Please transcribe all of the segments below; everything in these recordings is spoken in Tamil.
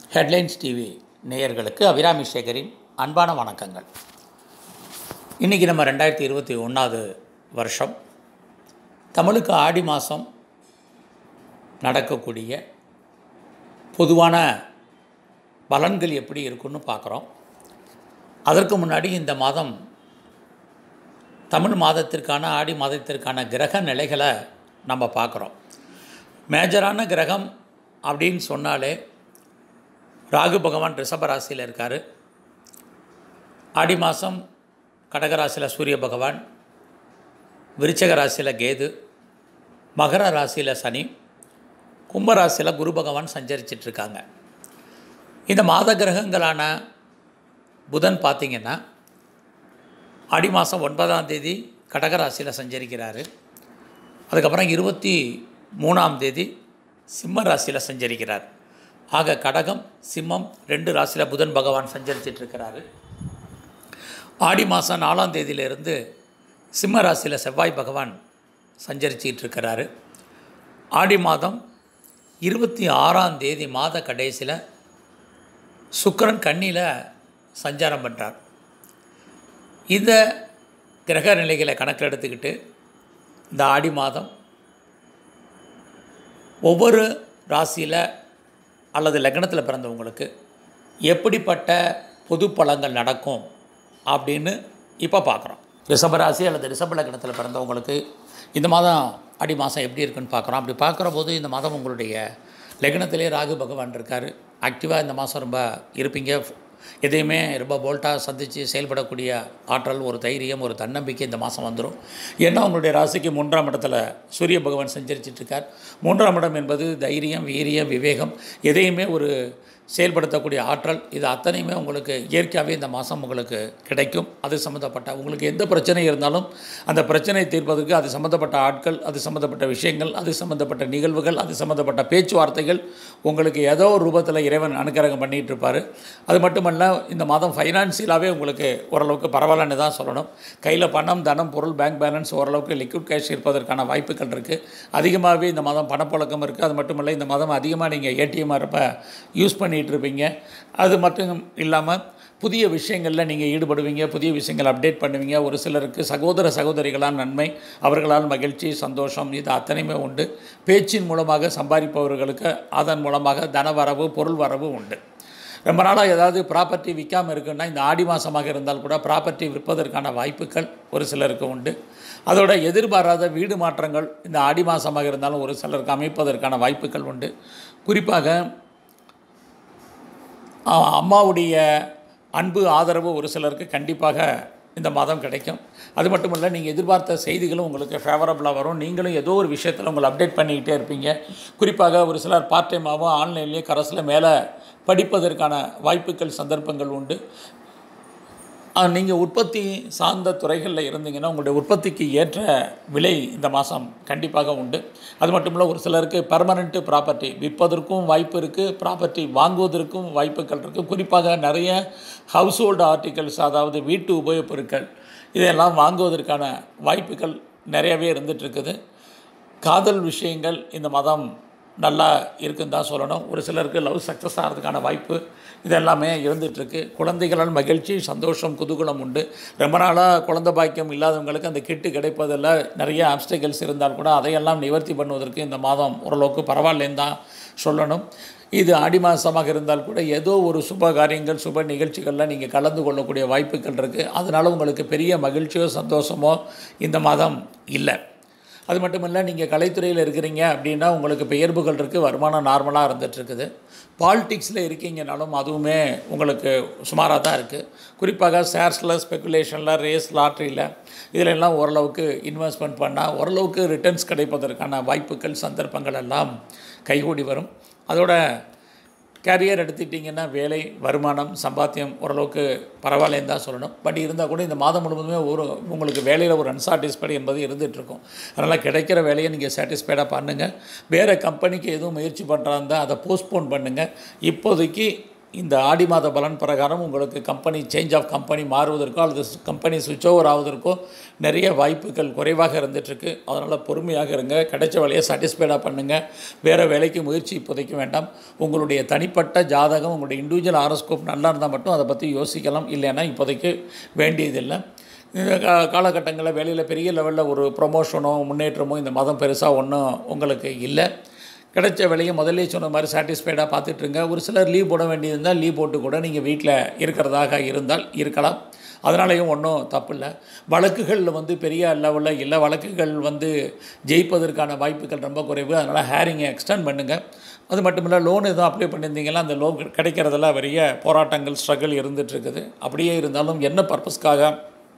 ஹெட்லைன்ஸ் டிவி நேயர்களுக்கு அபிராமி சேகரின் அன்பான வணக்கங்கள் இன்றைக்கி நம்ம ரெண்டாயிரத்தி இருபத்தி ஒன்றாவது வருஷம் தமிழுக்கு ஆடி மாதம் நடக்கக்கூடிய பொதுவான பலன்கள் எப்படி இருக்குன்னு பார்க்குறோம் அதற்கு முன்னாடி இந்த மாதம் தமிழ் மாதத்திற்கான ஆடி மாதத்திற்கான கிரக நிலைகளை நம்ம பார்க்குறோம் மேஜரான கிரகம் அப்படின்னு சொன்னாலே ராகு பகவான் ரிஷப ராசியில் இருக்கார் ஆடி மாதம் கடகராசியில் சூரிய பகவான் விருச்சக ராசியில் கேது மகர ராசியில் சனி கும்ப ராசியில் குரு பகவான் சஞ்சரிச்சிட்ருக்காங்க இந்த மாத கிரகங்களான புதன் பார்த்திங்கன்னா ஆடி மாதம் ஒன்பதாம் தேதி கடகராசியில் சஞ்சரிக்கிறாரு அதுக்கப்புறம் இருபத்தி மூணாம் தேதி சிம்ம ராசியில் சஞ்சரிக்கிறார் ஆக கடகம் சிம்மம் ரெண்டு ராசியில் புதன் பகவான் சஞ்சரிச்சிட்ருக்கிறாரு ஆடி மாதம் நாலாம் தேதியிலிருந்து சிம்ம ராசியில் செவ்வாய் பகவான் சஞ்சரிச்சிட்டு இருக்கிறாரு ஆடி மாதம் இருபத்தி ஆறாம் தேதி மாத கடைசியில் சுக்கிரன் கண்ணியில் சஞ்சாரம் பண்ணுறார் இந்த கிரக நிலைகளை கணக்கில் எடுத்துக்கிட்டு இந்த ஆடி மாதம் ஒவ்வொரு ராசியில் அல்லது லக்னத்தில் பிறந்தவங்களுக்கு எப்படிப்பட்ட பொது பலன்கள் நடக்கும் அப்படின்னு இப்போ பார்க்குறோம் ரிஷபராசி அல்லது ரிஷப லக்னத்தில் பிறந்தவங்களுக்கு இந்த மாதம் ஆடி மாதம் எப்படி இருக்குன்னு பார்க்குறோம் அப்படி பார்க்குற போது இந்த மாதம் உங்களுடைய லக்னத்திலே ராகு பகவான் இருக்கார் ஆக்டிவாக இந்த மாதம் ரொம்ப இருப்பீங்க எதையுமே ரொம்ப போல்ட்டாக சந்தித்து செயல்படக்கூடிய ஆற்றல் ஒரு தைரியம் ஒரு தன்னம்பிக்கை இந்த மாதம் வந்துடும் ஏன்னா உங்களுடைய ராசிக்கு மூன்றாம் இடத்துல சூரிய பகவான் சஞ்சரிச்சிட்ருக்கார் மூன்றாம் இடம் என்பது தைரியம் வீரியம் விவேகம் எதையுமே ஒரு செயல்படுத்தக்கூடிய ஆற்றல் இது அத்தனையுமே உங்களுக்கு இயற்கையாகவே இந்த மாதம் உங்களுக்கு கிடைக்கும் அது சம்மந்தப்பட்ட உங்களுக்கு எந்த பிரச்சனை இருந்தாலும் அந்த பிரச்சனை தீர்ப்பதற்கு அது சம்மந்தப்பட்ட ஆட்கள் அது சம்மந்தப்பட்ட விஷயங்கள் அது சம்மந்தப்பட்ட நிகழ்வுகள் அது சம்மந்தப்பட்ட பேச்சுவார்த்தைகள் உங்களுக்கு ஏதோ ஒரு ரூபத்தில் இறைவன் அனுக்கிரகம் பண்ணிகிட்டு இருப்பார் அது மட்டுமல்ல இந்த மாதம் ஃபைனான்சியலாகவே உங்களுக்கு ஓரளவுக்கு பரவாயில்லன்னு தான் சொல்லணும் கையில் பணம் தனம் பொருள் பேங்க் பேலன்ஸ் ஓரளவுக்கு லிக்விட் கேஷ் இருப்பதற்கான வாய்ப்புகள் இருக்குது அதிகமாகவே இந்த மாதம் பணப்புழக்கம் இருக்குது அது மட்டுமல்ல இந்த மாதம் அதிகமாக நீங்கள் ஏடிஎம் இருப்ப யூஸ் பண்ணி பண்ணிகிட்டு இருப்பீங்க அது மட்டும் இல்லாமல் புதிய விஷயங்களில் நீங்கள் ஈடுபடுவீங்க புதிய விஷயங்கள் அப்டேட் பண்ணுவீங்க ஒரு சிலருக்கு சகோதர சகோதரிகளால் நன்மை அவர்களால் மகிழ்ச்சி சந்தோஷம் இது அத்தனையுமே உண்டு பேச்சின் மூலமாக சம்பாதிப்பவர்களுக்கு அதன் மூலமாக தனவரவு பொருள் வரவு உண்டு ரொம்ப நாளாக ஏதாவது ப்ராப்பர்ட்டி விற்காமல் இருக்குன்னா இந்த ஆடி மாதமாக இருந்தால் கூட ப்ராப்பர்ட்டி விற்பதற்கான வாய்ப்புகள் ஒரு சிலருக்கு உண்டு அதோட எதிர்பாராத வீடு மாற்றங்கள் இந்த ஆடி மாதமாக இருந்தாலும் ஒரு சிலருக்கு அமைப்பதற்கான வாய்ப்புகள் உண்டு குறிப்பாக அம்மாவுடைய அன்பு ஆதரவு ஒரு சிலருக்கு கண்டிப்பாக இந்த மாதம் கிடைக்கும் அது மட்டும் இல்லை நீங்கள் எதிர்பார்த்த செய்திகளும் உங்களுக்கு ஃபேவரபுளாக வரும் நீங்களும் ஏதோ ஒரு விஷயத்தில் உங்களை அப்டேட் பண்ணிக்கிட்டே இருப்பீங்க குறிப்பாக ஒரு சிலர் பார்ட் டைமாகவும் ஆன்லைன்லேயே கரஸில் மேலே படிப்பதற்கான வாய்ப்புகள் சந்தர்ப்பங்கள் உண்டு நீங்கள் உற்பத்தி சார்ந்த துறைகளில் இருந்தீங்கன்னா உங்களுடைய உற்பத்திக்கு ஏற்ற விலை இந்த மாதம் கண்டிப்பாக உண்டு அது மட்டும் இல்லை ஒரு சிலருக்கு பர்மனெண்ட்டு ப்ராப்பர்ட்டி விற்பதற்கும் வாய்ப்பு இருக்குது ப்ராப்பர்ட்டி வாங்குவதற்கும் வாய்ப்புகள் இருக்குது குறிப்பாக நிறைய ஹவுஸ் ஹோல்டு ஆர்டிகல்ஸ் அதாவது வீட்டு உபயோகப் பொருட்கள் இதையெல்லாம் வாங்குவதற்கான வாய்ப்புகள் நிறையவே இருந்துகிட்ருக்குது காதல் விஷயங்கள் இந்த மாதம் நல்லா இருக்குன்னு தான் சொல்லணும் ஒரு சிலருக்கு லவ் சக்ஸஸ் ஆகிறதுக்கான வாய்ப்பு இதெல்லாமே இருந்துகிட்ருக்கு குழந்தைகளால் மகிழ்ச்சி சந்தோஷம் குதூகலம் உண்டு ரொம்ப நாளாக குழந்த பாக்கியம் இல்லாதவங்களுக்கு அந்த கிட்டு கிடைப்பதில் நிறைய ஆப்ஸ்டிகல்ஸ் இருந்தால் கூட அதையெல்லாம் நிவர்த்தி பண்ணுவதற்கு இந்த மாதம் ஓரளவுக்கு பரவாயில்லைன்னு தான் சொல்லணும் இது ஆடி மாதமாக இருந்தால் கூட ஏதோ ஒரு சுப காரியங்கள் சுப நிகழ்ச்சிகளில் நீங்கள் கலந்து கொள்ளக்கூடிய வாய்ப்புகள் இருக்குது அதனால் உங்களுக்கு பெரிய மகிழ்ச்சியோ சந்தோஷமோ இந்த மாதம் இல்லை அது மட்டும் இல்லை நீங்கள் கலைத்துறையில் இருக்கிறீங்க அப்படின்னா உங்களுக்கு பெயர்ப்புகள் இருக்குது வருமானம் நார்மலாக இருந்துகிட்ருக்குது பாலிட்டிக்ஸில் இருக்கீங்கனாலும் அதுவுமே உங்களுக்கு சுமாராக தான் இருக்குது குறிப்பாக ஷேர்ஸில் ஸ்பெக்குலேஷனில் ரேஸ் லாட்ரியில் இதில் எல்லாம் ஓரளவுக்கு இன்வெஸ்ட்மெண்ட் பண்ணால் ஓரளவுக்கு ரிட்டர்ன்ஸ் கிடைப்பதற்கான வாய்ப்புகள் சந்தர்ப்பங்கள் எல்லாம் கைகூடி வரும் அதோட கேரியர் எடுத்துட்டிங்கன்னா வேலை வருமானம் சம்பாத்தியம் ஓரளவுக்கு பரவாயில்லைன்னு தான் சொல்லணும் பட் இருந்தால் கூட இந்த மாதம் முழுவதுமே ஒரு உங்களுக்கு வேலையில் ஒரு அன்சாட்டிஸ்ஃபைடு என்பது இருந்துகிட்ருக்கும் அதனால் கிடைக்கிற வேலையை நீங்கள் சாட்டிஸ்ஃபைடாக பண்ணுங்கள் வேறு கம்பெனிக்கு எதுவும் முயற்சி பண்ணுறாருந்தா அதை போஸ்ட்போன் பண்ணுங்கள் இப்போதைக்கு இந்த ஆடி மாத பலன் பிரகாரம் உங்களுக்கு கம்பெனி சேஞ்ச் ஆஃப் கம்பெனி மாறுவதற்கோ அல்லது கம்பெனி சுவிட்ச் ஓவர் ஆவதற்கோ நிறைய வாய்ப்புகள் குறைவாக இருந்துகிட்ருக்கு அதனால் பொறுமையாக இருங்க கிடைச்ச வேலையை சாட்டிஸ்ஃபைடாக பண்ணுங்கள் வேறு வேலைக்கு முயற்சி இப்போதைக்கு வேண்டாம் உங்களுடைய தனிப்பட்ட ஜாதகம் உங்களுடைய இண்டிவிஜுவல் ஆரோஸ்கோப் நல்லா இருந்தால் மட்டும் அதை பற்றி யோசிக்கலாம் இல்லைன்னா இப்போதைக்கு வேண்டியதில்லை இந்த கா காலகட்டங்களில் வேலையில் பெரிய லெவலில் ஒரு ப்ரொமோஷனோ முன்னேற்றமோ இந்த மாதம் பெருசாக ஒன்றும் உங்களுக்கு இல்லை கிடைச்ச வேலையை முதல்ல சொன்ன மாதிரி சாட்டிஸ்ஃபைடாக பார்த்துட்ருங்க ஒரு சிலர் லீவ் போட வேண்டியிருந்தால் லீவ் போட்டு கூட நீங்கள் வீட்டில் இருக்கிறதாக இருந்தால் இருக்கலாம் அதனாலேயும் ஒன்றும் தப்பு இல்லை வழக்குகளில் வந்து பெரிய லெவலில் இல்லை வழக்குகள் வந்து ஜெயிப்பதற்கான வாய்ப்புகள் ரொம்ப குறைவு அதனால் ஹேரிங்கை எக்ஸ்டெண்ட் பண்ணுங்கள் அது மட்டும் இல்லை லோன் எதுவும் அப்ளை பண்ணியிருந்தீங்கன்னா அந்த லோன் கிடைக்கிறதுல பெரிய போராட்டங்கள் ஸ்ட்ரகிள் இருந்துகிட்ருக்குது அப்படியே இருந்தாலும் என்ன பர்பஸ்க்காக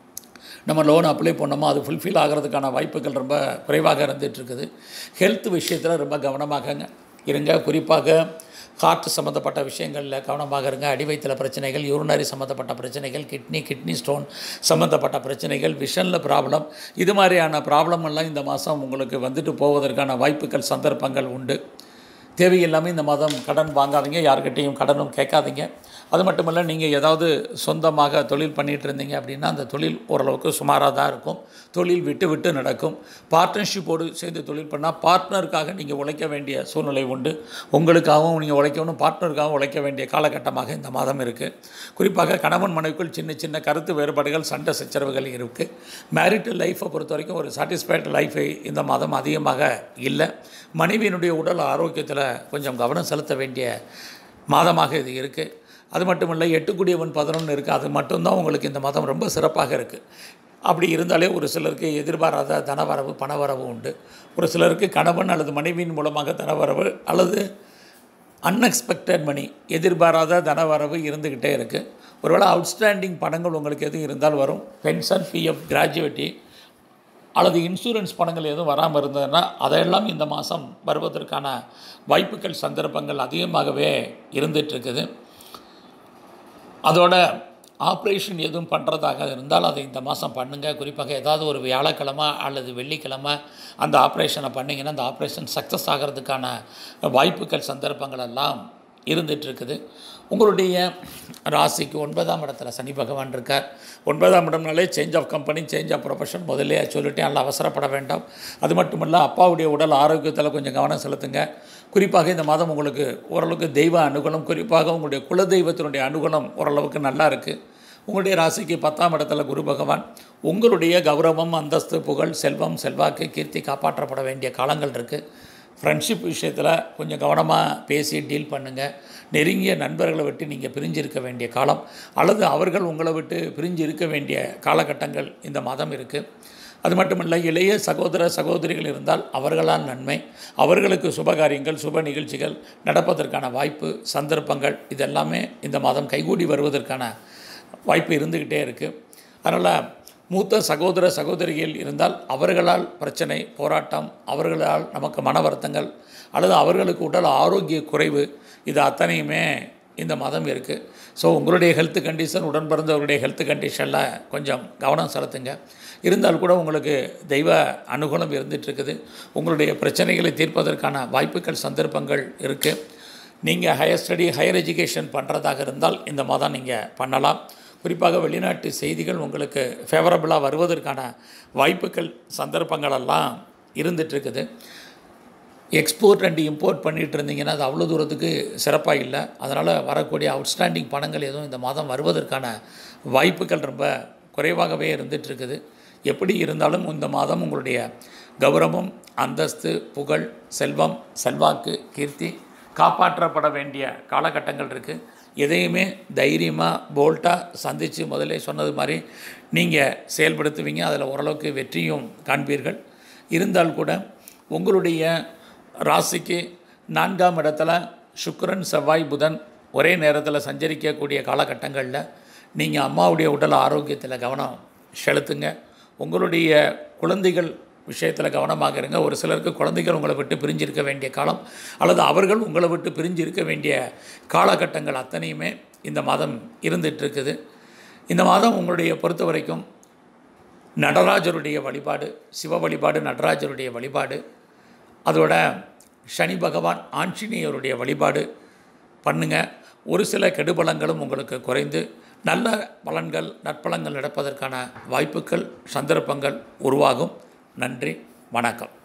நம்ம லோன் அப்ளை பண்ணோமோ அது ஃபுல்ஃபில் ஆகிறதுக்கான வாய்ப்புகள் ரொம்ப குறைவாக இருந்துகிட்ருக்குது ஹெல்த் விஷயத்தில் ரொம்ப கவனமாகங்க இருங்க குறிப்பாக ஹார்ட் சம்மந்தப்பட்ட விஷயங்களில் கவனமாக இருங்க அடிவயிற்றில் பிரச்சனைகள் யூரினரி சம்மந்தப்பட்ட பிரச்சனைகள் கிட்னி கிட்னி ஸ்டோன் சம்மந்தப்பட்ட பிரச்சனைகள் விஷனில் ப்ராப்ளம் இது மாதிரியான ப்ராப்ளம் எல்லாம் இந்த மாதம் உங்களுக்கு வந்துட்டு போவதற்கான வாய்ப்புகள் சந்தர்ப்பங்கள் உண்டு தேவையில்லாமல் இந்த மாதம் கடன் வாங்காதீங்க யார்கிட்டையும் கடனும் கேட்காதீங்க அது மட்டுமல்ல நீங்கள் ஏதாவது சொந்தமாக தொழில் பண்ணிகிட்டு இருந்தீங்க அப்படின்னா அந்த தொழில் ஓரளவுக்கு சுமாராக தான் இருக்கும் தொழில் விட்டு விட்டு நடக்கும் பார்ட்னர்ஷிப்போடு சேர்ந்து தொழில் பண்ணால் பார்ட்னருக்காக நீங்கள் உழைக்க வேண்டிய சூழ்நிலை உண்டு உங்களுக்காகவும் நீங்கள் உழைக்கணும் பார்ட்னருக்காகவும் உழைக்க வேண்டிய காலகட்டமாக இந்த மாதம் இருக்குது குறிப்பாக கணவன் மனைவிக்குள் சின்ன சின்ன கருத்து வேறுபாடுகள் சண்டை சச்சரவுகள் இருக்குது மேரிட்டல் லைஃப்பை பொறுத்த வரைக்கும் ஒரு சாட்டிஸ்ஃபைடு லைஃபை இந்த மாதம் அதிகமாக இல்லை மனைவியினுடைய உடல் ஆரோக்கியத்தில் கொஞ்சம் கவனம் செலுத்த வேண்டிய மாதமாக இது இருக்குது அது மட்டும் இல்லை எட்டுக்குடியவன் பதினொன்று இருக்குது அது மட்டும்தான் உங்களுக்கு இந்த மாதம் ரொம்ப சிறப்பாக இருக்குது அப்படி இருந்தாலே ஒரு சிலருக்கு எதிர்பாராத தனவரவு பணவரவு உண்டு ஒரு சிலருக்கு கணவன் அல்லது மனைவியின் மூலமாக தனவரவு அல்லது அன்எக்ஸ்பெக்டட் மணி எதிர்பாராத தனவரவு இருந்துக்கிட்டே இருக்குது ஒருவேளை அவுட்ஸ்டாண்டிங் பணங்கள் உங்களுக்கு எதுவும் இருந்தால் வரும் பென்ஷன் பிஎஃப் கிராஜுவேட்டி அல்லது இன்சூரன்ஸ் பணங்கள் எதுவும் வராமல் இருந்ததுன்னா அதையெல்லாம் இந்த மாதம் வருவதற்கான வாய்ப்புகள் சந்தர்ப்பங்கள் அதிகமாகவே இருந்துகிட்ருக்குது அதோட ஆப்ரேஷன் எதுவும் பண்ணுறதாக இருந்தால் அதை இந்த மாதம் பண்ணுங்கள் குறிப்பாக ஏதாவது ஒரு வியாழக்கிழமை அல்லது வெள்ளிக்கிழமை அந்த ஆப்ரேஷனை பண்ணிங்கன்னா அந்த ஆப்ரேஷன் சக்ஸஸ் ஆகிறதுக்கான வாய்ப்புகள் சந்தர்ப்பங்கள் எல்லாம் இருந்துகிட்ருக்குது உங்களுடைய ராசிக்கு ஒன்பதாம் இடத்துல சனி பகவான் இருக்கார் ஒன்பதாம் இடம்னாலே change of company change of profession முதல்லே சொல்லிட்டேன் நல்லா அவசரப்பட வேண்டாம் அது மட்டும் இல்லை அப்பாவுடைய உடல் ஆரோக்கியத்தில் கொஞ்சம் கவனம் செலுத்துங்க குறிப்பாக இந்த மாதம் உங்களுக்கு ஓரளவுக்கு தெய்வ அனுகூலம் குறிப்பாக உங்களுடைய குலதெய்வத்தினுடைய அனுகூலம் ஓரளவுக்கு நல்லா இருக்குது உங்களுடைய ராசிக்கு பத்தாம் இடத்துல குரு பகவான் உங்களுடைய கௌரவம் அந்தஸ்து புகழ் செல்வம் செல்வாக்கு கீர்த்தி காப்பாற்றப்பட வேண்டிய காலங்கள் இருக்குது ஃப்ரெண்ட்ஷிப் விஷயத்தில் கொஞ்சம் கவனமாக பேசி டீல் பண்ணுங்கள் நெருங்கிய நண்பர்களை விட்டு நீங்கள் பிரிஞ்சு இருக்க வேண்டிய காலம் அல்லது அவர்கள் உங்களை விட்டு பிரிஞ்சு இருக்க வேண்டிய காலகட்டங்கள் இந்த மாதம் இருக்குது அது மட்டுமல்ல இளைய சகோதர சகோதரிகள் இருந்தால் அவர்களால் நன்மை அவர்களுக்கு சுபகாரியங்கள் சுப நிகழ்ச்சிகள் நடப்பதற்கான வாய்ப்பு சந்தர்ப்பங்கள் இதெல்லாமே இந்த மாதம் கைகூடி வருவதற்கான வாய்ப்பு இருந்துக்கிட்டே இருக்குது அதனால் மூத்த சகோதர சகோதரிகள் இருந்தால் அவர்களால் பிரச்சனை போராட்டம் அவர்களால் நமக்கு மன வருத்தங்கள் அல்லது அவர்களுக்கு உடல் ஆரோக்கிய குறைவு இது அத்தனையுமே இந்த மாதம் இருக்குது ஸோ உங்களுடைய ஹெல்த் கண்டிஷன் உடன் பிறந்தவருடைய ஹெல்த் கண்டிஷனில் கொஞ்சம் கவனம் செலுத்துங்க இருந்தால் கூட உங்களுக்கு தெய்வ அனுகூலம் இருந்துகிட்ருக்குது உங்களுடைய பிரச்சனைகளை தீர்ப்பதற்கான வாய்ப்புகள் சந்தர்ப்பங்கள் இருக்குது நீங்கள் ஹையர் ஸ்டடி ஹையர் எஜுகேஷன் பண்ணுறதாக இருந்தால் இந்த மாதம் நீங்கள் பண்ணலாம் குறிப்பாக வெளிநாட்டு செய்திகள் உங்களுக்கு ஃபேவரபுளாக வருவதற்கான வாய்ப்புகள் சந்தர்ப்பங்களெல்லாம் இருந்துகிட்ருக்குது எக்ஸ்போர்ட் அண்ட் இம்போர்ட் பண்ணிகிட்டு இருந்தீங்கன்னா அது அவ்வளோ தூரத்துக்கு சிறப்பாக இல்லை அதனால் வரக்கூடிய அவுட்ஸ்டாண்டிங் பணங்கள் எதுவும் இந்த மாதம் வருவதற்கான வாய்ப்புகள் ரொம்ப குறைவாகவே இருந்துகிட்ருக்குது எப்படி இருந்தாலும் இந்த மாதம் உங்களுடைய கௌரவம் அந்தஸ்து புகழ் செல்வம் செல்வாக்கு கீர்த்தி காப்பாற்றப்பட வேண்டிய காலகட்டங்கள் இருக்குது எதையுமே தைரியமாக போல்ட்டாக சந்தித்து முதலே சொன்னது மாதிரி நீங்கள் செயல்படுத்துவீங்க அதில் ஓரளவுக்கு வெற்றியும் காண்பீர்கள் இருந்தால் கூட உங்களுடைய ராசிக்கு நான்காம் இடத்துல சுக்கிரன் செவ்வாய் புதன் ஒரே நேரத்தில் சஞ்சரிக்கக்கூடிய காலகட்டங்களில் நீங்கள் அம்மாவுடைய உடல் ஆரோக்கியத்தில் கவனம் செலுத்துங்க உங்களுடைய குழந்தைகள் விஷயத்தில் கவனமாக இருங்க ஒரு சிலருக்கு குழந்தைகள் உங்களை விட்டு பிரிஞ்சிருக்க வேண்டிய காலம் அல்லது அவர்கள் உங்களை விட்டு பிரிஞ்சு இருக்க வேண்டிய காலகட்டங்கள் அத்தனையுமே இந்த மாதம் இருந்துகிட்ருக்குது இந்த மாதம் உங்களுடைய பொறுத்த வரைக்கும் நடராஜருடைய வழிபாடு சிவ வழிபாடு நடராஜருடைய வழிபாடு அதோட சனி பகவான் ஆஞ்சநேயருடைய வழிபாடு பண்ணுங்க ஒரு சில கெடுபலங்களும் உங்களுக்கு குறைந்து நல்ல பலன்கள் நற்பலன்கள் நடப்பதற்கான வாய்ப்புகள் சந்தர்ப்பங்கள் உருவாகும் நன்றி வணக்கம்